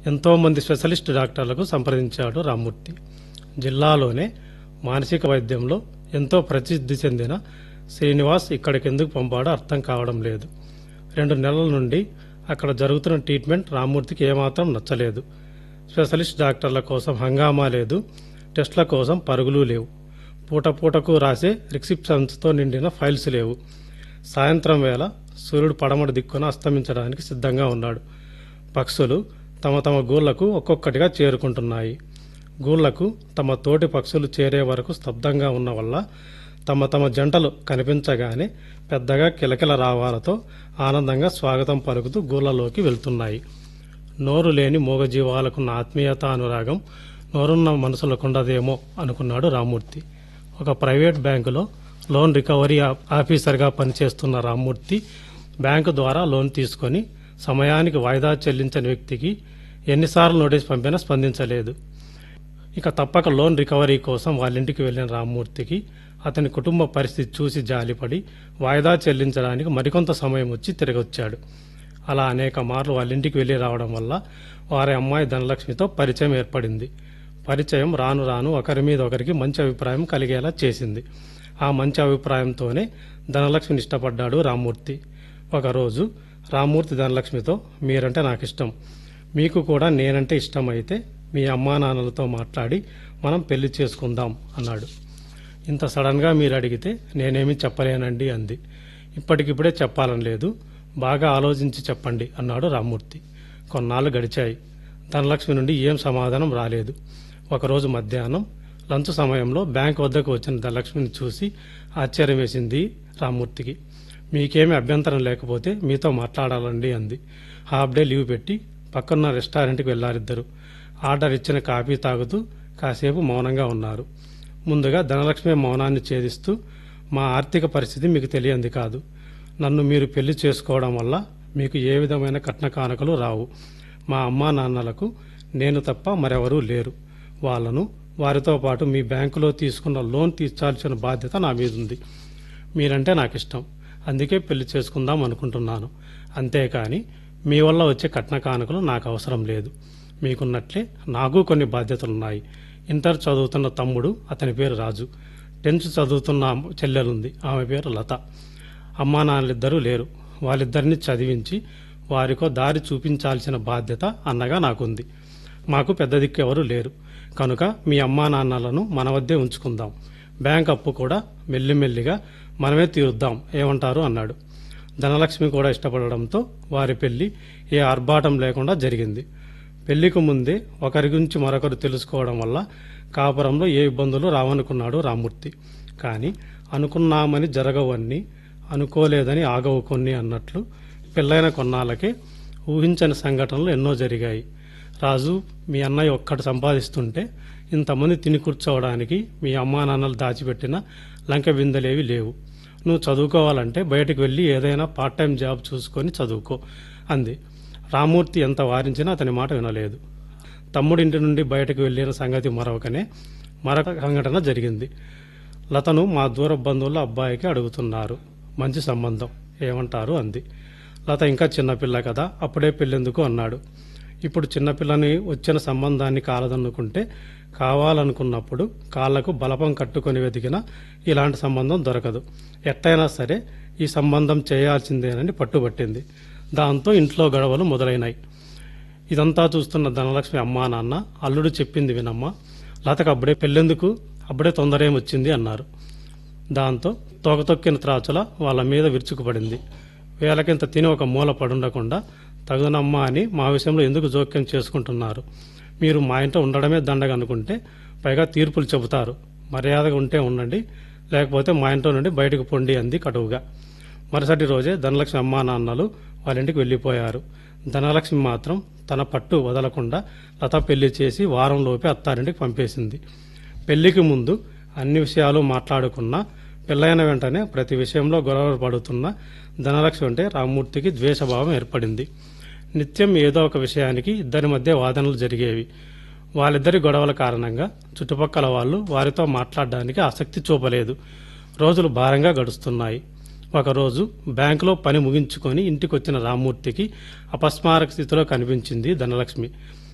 ఎంతోమంది స్పెషలిస్ట్ డాక్టర్లకు సంప్రదించాడు రామ్మూర్తి జిల్లాలోనే మానసిక వైద్యంలో ఎంతో ప్రసిద్ధి చెందిన శ్రీనివాస్ ఇక్కడికెందుకు పంపాడో అర్థం కావడం లేదు రెండు నెలల నుండి అక్కడ జరుగుతున్న ట్రీట్మెంట్ రామ్మూర్తికి ఏమాత్రం నచ్చలేదు స్పెషలిస్ట్ డాక్టర్ల కోసం హంగామా లేదు టెస్టుల కోసం పరుగులు లేవు పూట పూటకు రాసే రిసిప్షన్స్తో నిండిన ఫైల్స్ లేవు సాయంత్రం వేళ సూర్యుడు పడమటి దిక్కున అస్తమించడానికి సిద్ధంగా ఉన్నాడు పక్షులు తమ తమ గూళ్లకు ఒక్కొక్కటిగా చేరుకుంటున్నాయి గూళ్లకు తమ తోటి పక్షులు చేరే వరకు స్తబ్దంగా ఉన్న వల్ల తమ తమ జంటలు కనిపించగానే పెద్దగా కిలకిల రావాలతో ఆనందంగా స్వాగతం పలుకుతూ గూళ్ళలోకి వెళ్తున్నాయి నోరు లేని మూగజీవాలకున్న ఆత్మీయత అనురాగం నోరున్న మనసులకుండదేమో అనుకున్నాడు రామ్మూర్తి ఒక ప్రైవేట్ బ్యాంకులో లోన్ రికవరీ ఆ- ఆఫీసర్గా పనిచేస్తున్న రామ్మూర్తి బ్యాంకు ద్వారా లోన్ తీసుకొని సమయానికి వాయిదా చెల్లించని వ్యక్తికి ఎన్నిసార్లు నోటీస్ పంపినా స్పందించలేదు ఇక తప్పక లోన్ రికవరీ కోసం వాళ్ళ ఇంటికి వెళ్లిన రామ్మూర్తికి అతని కుటుంబ పరిస్థితి చూసి జాలిపడి వాయిదా చెల్లించడానికి మరికొంత సమయం వచ్చి తిరిగొచ్చాడు అలా అనేక మార్లు వాళ్ళ ఇంటికి వెళ్లి రావడం వల్ల వారి అమ్మాయి ధనలక్ష్మితో పరిచయం ఏర్పడింది పరిచయం రాను రాను ఒకరి మీద ఒకరికి మంచి అభిప్రాయం కలిగేలా చేసింది ఆ మంచి అభిప్రాయంతోనే ధనలక్ష్మిని ఇష్టపడ్డాడు రామ్మూర్తి ఒకరోజు రామ్మూర్తి ధనలక్ష్మితో మీరంటే నాకు ఇష్టం మీకు కూడా నేనంటే ఇష్టమైతే మీ అమ్మా నాన్నలతో మాట్లాడి మనం పెళ్లి చేసుకుందాం అన్నాడు ఇంత సడన్గా మీరు అడిగితే నేనేమీ చెప్పలేనండి అంది ఇప్పటికిప్పుడే చెప్పాలని లేదు బాగా ఆలోచించి చెప్పండి అన్నాడు రామ్మూర్తి కొన్నాళ్ళు గడిచాయి ధనలక్ష్మి నుండి ఏం సమాధానం రాలేదు ఒకరోజు మధ్యాహ్నం లంచ్ సమయంలో బ్యాంక్ వద్దకు వచ్చిన ధనలక్ష్మిని చూసి ఆశ్చర్యం వేసింది రామ్మూర్తికి మీకేమీ అభ్యంతరం లేకపోతే మీతో మాట్లాడాలండి అంది హాఫ్ డే లీవ్ పెట్టి పక్కన్న రెస్టారెంట్కి వెళ్లారిద్దరు ఆర్డర్ ఇచ్చిన కాఫీ తాగుతూ కాసేపు మౌనంగా ఉన్నారు ముందుగా ధనలక్ష్మి మౌనాన్ని ఛేదిస్తూ మా ఆర్థిక పరిస్థితి మీకు తెలియంది కాదు నన్ను మీరు పెళ్లి చేసుకోవడం వల్ల మీకు ఏ విధమైన కట్న కానుకలు రావు మా అమ్మా నాన్నలకు నేను తప్ప మరెవరూ లేరు వాళ్ళను వారితో పాటు మీ బ్యాంకులో తీసుకున్న లోన్ తీర్చాల్సిన బాధ్యత నా మీద ఉంది మీరంటే నాకు ఇష్టం అందుకే పెళ్లి చేసుకుందాం అనుకుంటున్నాను అంతేకాని మీ వల్ల వచ్చే కట్న కానుకలు నాకు అవసరం లేదు మీకున్నట్లే నాకు కొన్ని బాధ్యతలున్నాయి ఇంటర్ చదువుతున్న తమ్ముడు అతని పేరు రాజు టెన్త్ చదువుతున్న చెల్లెలుంది ఆమె పేరు లత అమ్మా నాన్నలిద్దరూ లేరు వాళ్ళిద్దరిని చదివించి వారికో దారి చూపించాల్సిన బాధ్యత అన్నగా నాకుంది మాకు పెద్ద దిక్కు ఎవరూ లేరు కనుక మీ అమ్మా నాన్నలను మన వద్దే ఉంచుకుందాం బ్యాంక్ అప్పు కూడా మెల్లిమెల్లిగా మనమే తీరుద్దాం ఏమంటారు అన్నాడు ధనలక్ష్మి కూడా ఇష్టపడడంతో వారి పెళ్లి ఏ ఆర్భాటం లేకుండా జరిగింది పెళ్లికి ముందే ఒకరి గురించి మరొకరు తెలుసుకోవడం వల్ల కాపురంలో ఏ ఇబ్బందులు రావనుకున్నాడు రామ్మూర్తి కానీ అనుకున్నామని జరగవన్నీ అనుకోలేదని ఆగవు కొన్ని అన్నట్లు పెళ్ళైన కొన్నాళ్ళకే ఊహించని సంఘటనలు ఎన్నో జరిగాయి రాజు మీ అన్నయ్య ఒక్కటి సంపాదిస్తుంటే ఇంతమంది తిని కూర్చోవడానికి మీ అమ్మా నాన్నలు దాచిపెట్టిన లంక బిందెలేవి లేవు నువ్వు చదువుకోవాలంటే బయటకు వెళ్ళి ఏదైనా పార్ట్ టైం జాబ్ చూసుకొని చదువుకో అంది రామూర్తి ఎంత వారించినా అతని మాట వినలేదు తమ్ముడింటి నుండి బయటకు వెళ్ళిన సంగతి మరొకనే మరొక సంఘటన జరిగింది లతను మా దూర బంధువుల అబ్బాయికి అడుగుతున్నారు మంచి సంబంధం ఏమంటారు అంది లత ఇంకా చిన్నపిల్ల కదా అప్పుడే పెళ్ళెందుకు అన్నాడు ఇప్పుడు చిన్నపిల్లని వచ్చిన సంబంధాన్ని కాలదన్నుకుంటే కావాలనుకున్నప్పుడు కాళ్లకు బలపం కట్టుకొని వెతికినా ఇలాంటి సంబంధం దొరకదు ఎట్టయినా సరే ఈ సంబంధం చేయాల్సిందేనని పట్టుబట్టింది దాంతో ఇంట్లో గొడవలు మొదలైనాయి ఇదంతా చూస్తున్న ధనలక్ష్మి అమ్మా నాన్న అల్లుడు చెప్పింది వినమ్మా లతకు అప్పుడే పెళ్ళెందుకు అప్పుడే తొందరేమొచ్చింది అన్నారు దాంతో తోకతొక్కిన త్రాచుల వాళ్ళ మీద విరుచుకుపడింది వేలకింత తిని ఒక మూల పడుండకుండా తగునమ్మా అని మా విషయంలో ఎందుకు జోక్యం చేసుకుంటున్నారు మీరు మా ఇంట్లో ఉండడమే దండగ అనుకుంటే పైగా తీర్పులు చెబుతారు మర్యాదగా ఉంటే ఉండండి లేకపోతే మా ఇంట్లో నుండి బయటకు పొండి అంది కటువుగా మరుసటి రోజే ధనలక్ష్మి అమ్మా నాన్నలు వాళ్ళ ఇంటికి వెళ్ళిపోయారు ధనలక్ష్మి మాత్రం తన పట్టు వదలకుండా లత పెళ్లి చేసి వారంలోపే అత్తారింటికి పంపేసింది పెళ్లికి ముందు అన్ని విషయాలు మాట్లాడుకున్నా పెళ్ళైన వెంటనే ప్రతి విషయంలో గొడవ పడుతున్న ధనలక్ష్మి అంటే రామ్మూర్తికి ద్వేషభావం ఏర్పడింది నిత్యం ఏదో ఒక విషయానికి ఇద్దరి మధ్య వాదనలు జరిగేవి వాళ్ళిద్దరి గొడవల కారణంగా చుట్టుపక్కల వాళ్ళు వారితో మాట్లాడడానికి ఆసక్తి చూపలేదు రోజులు భారంగా గడుస్తున్నాయి ఒకరోజు బ్యాంకులో పని ముగించుకొని ఇంటికొచ్చిన రామ్మూర్తికి అపస్మారక స్థితిలో కనిపించింది ధనలక్ష్మి